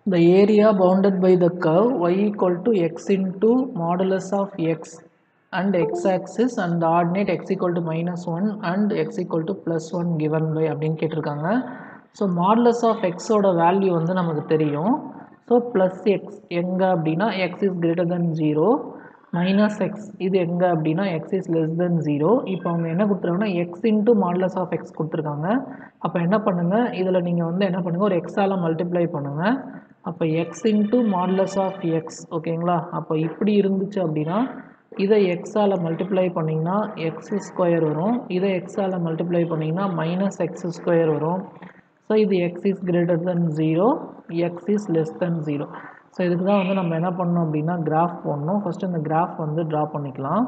the area bounded by the curve y equal to x into modulus of x and x axis and the ordinate x equal to minus 1 and x equal to plus 1 given by அப்படின்னு கேட்டிருக்காங்க so modulus of எக்ஸோட value வந்து நமக்கு தெரியும் so plus x எங்கே அப்படின்னா x is greater than zero minus x இது எங்கே அப்படின்னா x is less than zero இப்போ அவங்க என்ன கொடுத்துருக்காங்கன்னா x into modulus of x கொடுத்துருக்காங்க அப்போ என்ன பண்ணுங்கள் இதில் நீங்கள் வந்து என்ன பண்ணுங்கள் ஒரு எக்ஸால் மல்டிப்ளை பண்ணுங்கள் அப்போ x into modulus of x ஓகேங்களா அப்போ இப்படி இருந்துச்சு அப்படின்னா இதை எக்ஸால் மல்டிப்ளை பண்ணிங்கன்னா எக்ஸ் ஸ்கொயர் வரும் இதை எக்ஸால் மல்டிப்ளை பண்ணிங்கன்னா மைனஸ் எக்ஸ் ஸ்கொயர் வரும் ஸோ இது x is greater than zero x is less than zero so இதுக்கு தான் வந்து நம்ம என்ன பண்ணோம் அப்படின்னா கிராஃப் போடணும் ஃபஸ்ட்டு இந்த கிராஃப் வந்து ட்ரா பண்ணிக்கலாம்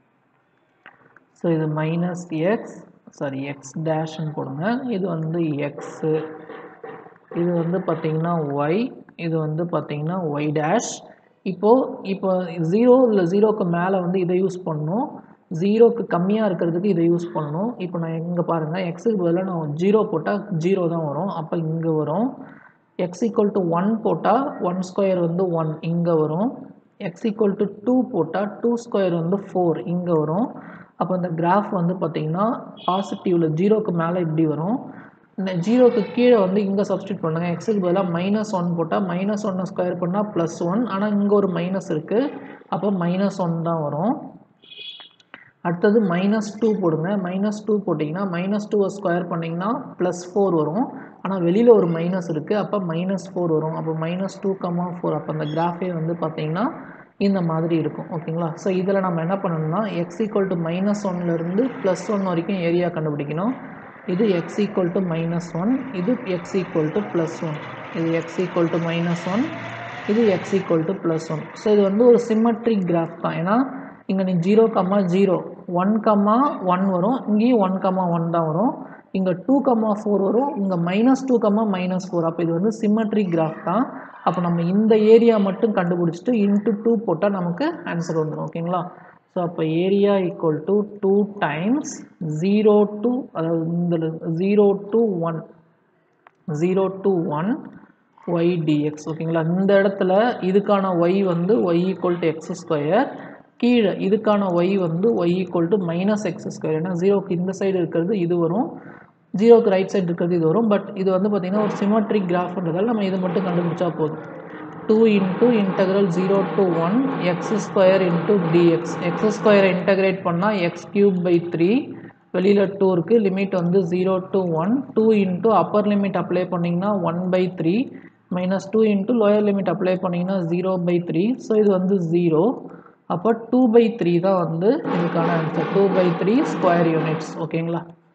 ஸோ இது மைனஸ் எக்ஸ் சாரி எக்ஸ் டேஷ்னு போடுங்க இது வந்து எக்ஸு இது வந்து பார்த்திங்கன்னா ஒய் இது வந்து பார்த்திங்கன்னா ஒய் டேஷ் இப்போது இப்போ ஜீரோ இல்லை ஜீரோக்கு மேலே வந்து இதை யூஸ் பண்ணணும் ஜீரோக்கு கம்மியாக இருக்கிறதுக்கு இதை யூஸ் பண்ணணும் இப்போ நான் இங்கே பாருங்கள் எக்ஸுக்கு பதிலாக நான் ஜீரோ போட்டால் ஜீரோ தான் வரும் அப்போ இங்கே வரும் எக்ஸ் ஈக்குவல் டு ஒன் போட்டால் ஒன் ஸ்கொயர் வந்து ஒன் இங்கே வரும் எக்ஸ் ஈக்குவல் டு டூ போட்டால் டூ ஸ்கொயர் வந்து ஃபோர் இங்கே வரும் அப்போ இந்த கிராஃப் வந்து பார்த்திங்கன்னா பாசிட்டிவில் ஜீரோக்கு மேலே இப்படி வரும் இந்த ஜீரோக்கு கீழே வந்து இங்கே சப்ஸ்டியூட் பண்ணுங்கள் எக்ஸுக்கு பதிலாக மைனஸ் ஒன் போட்டால் மைனஸ் ஒன்னை ஸ்கொயர் பண்ணால் ப்ளஸ் ஒன் ஆனால் இங்கே ஒரு மைனஸ் இருக்குது அப்போ மைனஸ் ஒன் தான் வரும் அடுத்தது மைனஸ் டூ போடுங்க மைனஸ் டூ போட்டிங்கன்னா மைனஸ் டூவை ஸ்கொயர் பண்ணிங்கன்னா ப்ளஸ் ஃபோர் வரும் ஆனால் வெளியில் ஒரு மைனஸ் இருக்குது அப்போ மைனஸ் ஃபோர் வரும் அப்போ மைனஸ் டூ கம்மா ஃபோர் அப்போ அந்த கிராஃபே வந்து பார்த்திங்கன்னா இந்த மாதிரி இருக்கும் ஓகேங்களா ஸோ இதில் நம்ம என்ன பண்ணணும்னா எக்ஸ் ஈக்குவல் டு மைனஸ் ஒன்லேருந்து ப்ளஸ் ஒன் வரைக்கும் ஏரியா கண்டுபிடிக்கணும் இது x equal to minus one இது x equal to plus one இது x equal to minus one இது x equal to plus one so இது வந்து ஒரு சிமெட்ரிக் கிராஃப் தான் ஏன்னா இங்கே நீ zero comma zero one comma one வரும் இங்கேயும் ஒன் கம்மா ஒன் தான் வரும் இங்கே டூ கம்மா ஃபோர் வரும் இங்கே minus two comma minus four அப்போ இது வந்து சிமெட்ரிக் கிராஃப் தான் அப்போ நம்ம இந்த ஏரியா மட்டும் கண்டுபிடிச்சிட்டு இன்ட்டு டூ போட்டால் நமக்கு ஆன்சர் வந்துடும் ஓகேங்களா ஸோ அப்போ area equal to two times zero to அதாவது இந்த zero to one zero to one y d x ஓகேங்களா இந்த இடத்துல இதுக்கான ஒய் வந்து y equal to x square கீழே இதுக்கான ஒய் வந்து y equal to minus x square ஏன்னா ஜீரோக்கு இந்த சைடு இருக்கிறது இது வரும் ஜீரோக்கு ரைட் சைடு இருக்கிறது இது வரும் பட் இது வந்து பார்த்திங்கன்னா ஒரு சிமெட்ரிக் கிராஃப்ன்றதால நம்ம இது மட்டும் கண்டுபிடிச்சா போதும் two into integral zero to one x square into d x x ஸ்கொயரை இன்டகிரேட் பண்ணால் எக்ஸ் கியூப் பை த்ரீ வெளியில் டூ இருக்குது லிமிட் வந்து zero to one two into upper limit apply பண்ணிங்கன்னா one by three minus two into lower limit apply பண்ணிங்கன்னா zero by three so இது வந்து zero அப்போ டூ பை த்ரீ தான் வந்து இதுக்கான answer two by three square units ஓகேங்களா